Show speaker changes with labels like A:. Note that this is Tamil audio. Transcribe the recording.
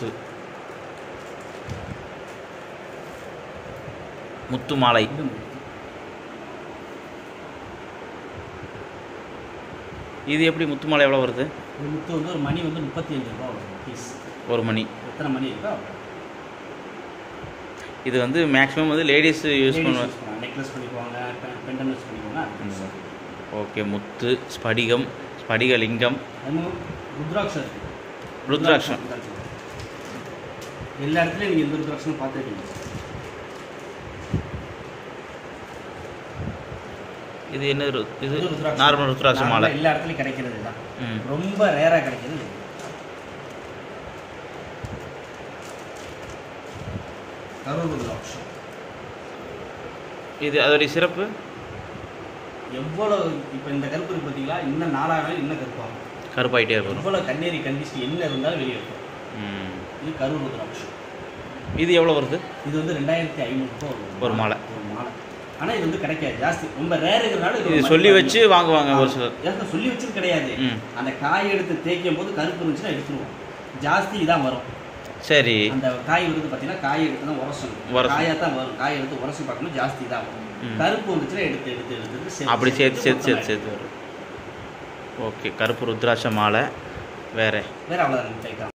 A: முத்து முத்து மாலை
B: இது முத்து.
A: இது எப்படி முத்து மாலை எவ்வளோ வருது
B: இது முத்து வந்து ஒரு மணி வந்து முப்பத்தி அஞ்சு ரூபா வரும் பீஸ்
A: ஒரு மணி
B: எத்தனை மணி இருக்கோ
A: இது வந்து மேக்ஸிமம் வந்து லேடிஸ் யூஸ் பண்ணுவாங்க
B: நெக்லஸ் பண்ணிக்குவாங்க பெண்டன் யூஸ் பண்ணிக்குவாங்க
A: ஓகே முத்து ஸ்படிகம் ஸ்படிகலிங்கம்
B: அதுவும் ருத்ராட்சம் இருக்கு.
A: ருத்ராட்சம்
B: எல்லா இடத்துலையும் நீங்கள் எந்த ருத்ராட்சமும் பார்த்துருக்கீங்க
A: இது என்ன ரு- இது
B: இது ருத்ராட்சம்.
A: நார்மல் ருத்ராட்ச மாலை
B: எல்லா இடத்துலையும் கிடைக்கிறது தான்
A: ம்
B: ரொம்ப ரேராக கிடைக்கிறது இது. கரூர் ருத்ராட்சம்
A: இது அதோடைய சிறப்பு
B: எவ்வளோ இப்போ இந்த கருப்பு இருக்கு பார்த்தீங்களா இன்னும் நாலாயிரம் இன்னும் கருப்பாகும்
A: கருப்பாயிட்டே இருக்கும்
B: எவ்வளோ கண்ணேரி கண்டிஸ்ட் என்ன இருந்தாலும் வெளியே இருக்கும்
A: ம்
B: இது கரூர் ருத்ராட்சம்
A: இது எவ்வளோ வருது
B: இது வந்து ரெண்டாயிரத்தி ஐநூறுரூபா
A: ஒரு மாலை.
B: ஒரு மாலை ஆனால் இது வந்து கிடைக்காது ஜாஸ்தி ரொம்ப ரேருங்கிறனால
A: இது
B: ஒரு
A: சொல்லி
B: மதிப்பு
A: வச்சு வாங்குவாங்க ஒரு சிலர்
B: ஏற்கனவே சொல்லி வச்சது கிடையாது
A: ம்
B: அந்த காய் எடுத்து தேய்க்கும் போது கருப்பு இருந்துச்சுன்னா எடுத்துருவோம் ஜாஸ்தி இதான் வரும்
A: சரி
B: அந்த காய் வந்து பார்த்தீங்கன்னா காய் எடுத்து தான் உரசணும்
A: உரசணும்.
B: காயாக தான் வரும் காய் எடுத்து உரசி பார்க்கணும் ஜாஸ்தி தான் வரும்
A: ம்.
B: கருப்பு வந்துச்சுன்னா எடுத்து எடுத்து எடுத்து எடுத்து
A: அப்படி சேர்த்து சேர்த்து சேர்த்து
B: மொத்தமா
A: சேர்த்து வரும் ஓகே கருப்பு ருத்ராட்ச மாலை வேற
B: வேற அவ்வளோதான்